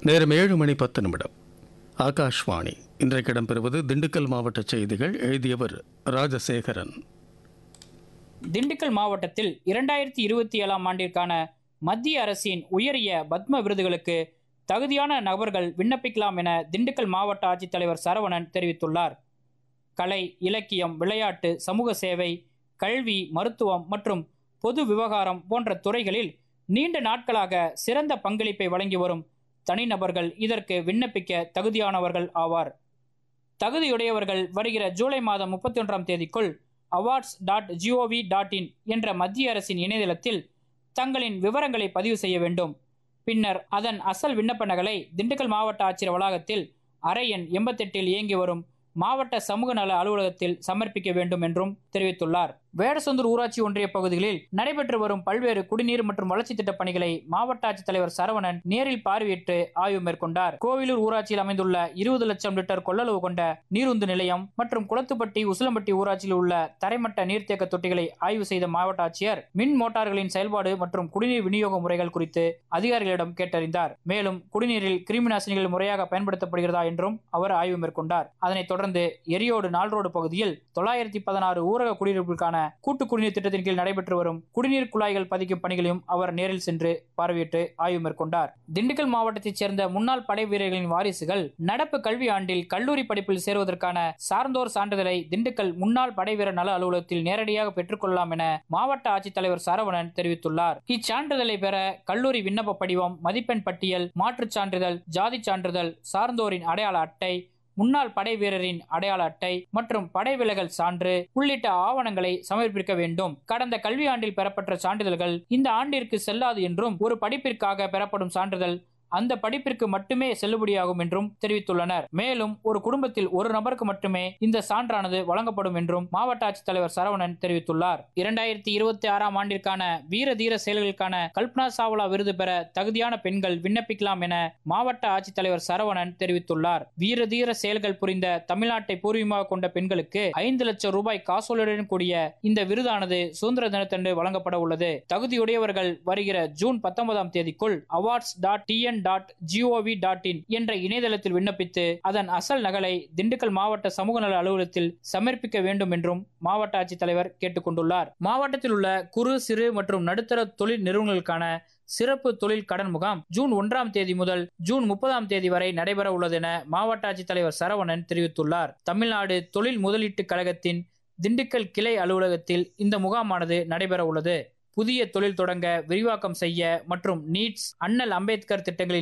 நேரம் ஏழு மணி பத்து நிமிடம் ஆகாஷ்வாணி இன்றைக்கு இடம்பெறுவது திண்டுக்கல் மாவட்ட செய்திகள் எழுதியவர் ராஜசேகரன் திண்டுக்கல் மாவட்டத்தில் இரண்டாயிரத்தி இருபத்தி ஏழாம் ஆண்டிற்கான மத்திய அரசின் உயரிய பத்ம விருதுகளுக்கு தகுதியான நபர்கள் விண்ணப்பிக்கலாம் என திண்டுக்கல் மாவட்ட ஆட்சித்தலைவர் சரவணன் தெரிவித்துள்ளார் கலை இலக்கியம் விளையாட்டு சமூக சேவை கல்வி மருத்துவம் மற்றும் பொது விவகாரம் போன்ற துறைகளில் நீண்ட நாட்களாக சிறந்த பங்களிப்பை வழங்கி வரும் தனிநபர்கள் இதற்கு விண்ணப்பிக்க தகுதியானவர்கள் ஆவார் தகுதியுடையவர்கள் வருகிற ஜூலை மாதம் முப்பத்தி ஒன்றாம் தேதிக்குள் awards dot GOV dot in என்ற மத்திய அரசின் இணையதளத்தில் தங்களின் விவரங்களை பதிவு செய்ய வேண்டும் பின்னர் அதன் அசல் விண்ணப்ப நகலை திண்டுக்கல் மாவட்ட ஆட்சியர் வளாகத்தில் அறை எண் எண்பத்தெட்டில் இயங்கி வரும் மாவட்ட சமூக நல அலுவலகத்தில் சமர்ப்பிக்க வேண்டும் என்றும் தெரிவித்துள்ளார் வேடசந்தூர் ஊராட்சி ஒன்றிய பகுதிகளில் நடைபெற்று வரும் பல்வேறு குடிநீர் மற்றும் வளர்ச்சி திட்ட பணிகளை மாவட்ட ஆட்சித்தலைவர் சரவணன் நேரில் பார்வையிட்டு ஆய்வு மேற்கொண்டார் கோவிலூர் ஊராட்சியில் அமைந்துள்ள இருபது லட்சம் லிட்டர் கொள்ளளவு கொண்ட நீருந்து நிலையம் மற்றும் குளத்துப்பட்டி உசிலம்பட்டி ஊராட்சியில் உள்ள தரைமட்ட நீர்த்தேக்க தொட்டிகளை ஆய்வு செய்த மாவட்ட ஆட்சியர் மின் மோட்டார்களின் செயல்பாடு மற்றும் குடிநீர் விநியோக முறைகள் குறித்து அதிகாரிகளிடம் கேட்டறிந்தார் மேலும் குடிநீரில் கிருமி நாசினிகள் முறையாக பயன்படுத்தப்படுகிறதா என்றும் அவர் ஆய்வு மேற்கொண்டார் அதனைத் தொடர்ந்து எரியோடு நால்ரோடு பகுதியில் தொள்ளாயிரத்தி பதினாறு ஊரக குடியிருப்புகளுக்கான கூட்டு குடிநீர் திட்டத்தின் கீழ் நடைபெற்று வரும் குடிநீர் குழாய்கள் பதிக்கும் பணிகளையும் அவர் நேரில் சென்று பார்வையிட்டு ஆய்வு மேற்கொண்டார் திண்டுக்கல் மாவட்டத்தைச் சேர்ந்த முன்னாள் படை வீரர்களின் வாரிசுகள் நடப்பு கல்வி ஆண்டில் கல்லூரி படிப்பில் சேருவதற்கான சார்ந்தோர் சான்றிதழை திண்டுக்கல் முன்னாள் படை வீரர் நல அலுவலகத்தில் நேரடியாக பெற்றுக்கொள்ளலாம் என மாவட்ட ஆட்சித்தலைவர் சரவணன் தெரிவித்துள்ளார் இச்சான்றிதழை பெற கல்லூரி விண்ணப்ப படிவம் மதிப்பெண் பட்டியல் மாற்றுச் சான்றிதழ் ஜாதி சான்றிதழ் சார்ந்தோரின் அடையாள அட்டை முன்னாள் படை வீரரின் அடையாள அட்டை மற்றும் படை விலகல் சான்று உள்ளிட்ட ஆவணங்களை சமர்ப்பிக்க வேண்டும் கடந்த கல்வியாண்டில் பெறப்பட்ட சான்றிதழ்கள் இந்த ஆண்டிற்கு செல்லாது என்றும் ஒரு படிப்பிற்காக பெறப்படும் சான்றிதழ் அந்த படிப்பிற்கு மட்டுமே செல்லுபடியாகும் என்றும் தெரிவித்துள்ளனர் மேலும் ஒரு குடும்பத்தில் ஒரு நபருக்கு மட்டுமே இந்த சான்றானது வழங்கப்படும் என்றும் மாவட்ட ஆட்சித்தலைவர் சரவணன் தெரிவித்துள்ளார் இரண்டாயிரத்தி இருபத்தி ஆறாம் ஆண்டிற்கான வீர தீர செயல்களுக்கான கல்பனா சாவ்லா விருது பெற தகுதியான பெண்கள் விண்ணப்பிக்கலாம் என மாவட்ட ஆட்சித்தலைவர் சரவணன் தெரிவித்துள்ளார் வீர தீர செயல்கள் புரிந்த தமிழ்நாட்டை பூர்வீகமாக கொண்ட பெண்களுக்கு ஐந்து லட்சம் ரூபாய் காசோலையுடன் கூடிய இந்த விருதானது சுதந்திர தினத்தன்று வழங்கப்பட உள்ளது தகுதியுடையவர்கள் வருகிற ஜூன் பத்தொன்பதாம் தேதிக்குள் awards dot TN dot GOV dot in என்ற இணையதளத்தில் விண்ணப்பித்து அதன் அசல் நகலை திண்டுக்கல் மாவட்ட சமூக நல அலுவலகத்தில் சமர்ப்பிக்க வேண்டும் என்றும் மாவட்ட ஆட்சித்தலைவர் கேட்டுக்கொண்டுள்ளார் மாவட்டத்தில் உள்ள குறு சிறு மற்றும் நடுத்தர தொழில் நிறுவனங்களுக்கான சிறப்பு தொழில் கடன் முகாம் ஜூன் ஒன்றாம் தேதி முதல் ஜூன் முப்பதாம் தேதி வரை நடைபெற உள்ளது என மாவட்ட ஆட்சித்தலைவர் சரவணன் தெரிவித்துள்ளார் தமிழ்நாடு தொழில் முதலீட்டுக் கழகத்தின் திண்டுக்கல் கிளை அலுவலகத்தில் இந்த முகாமானது நடைபெற உள்ளது புதிய தொழில் தொடங்க விரிவாக்கம் செய்ய மற்றும் நீட்ஸ் அண்ணல் அம்பேத்கர் திட்டங்களில்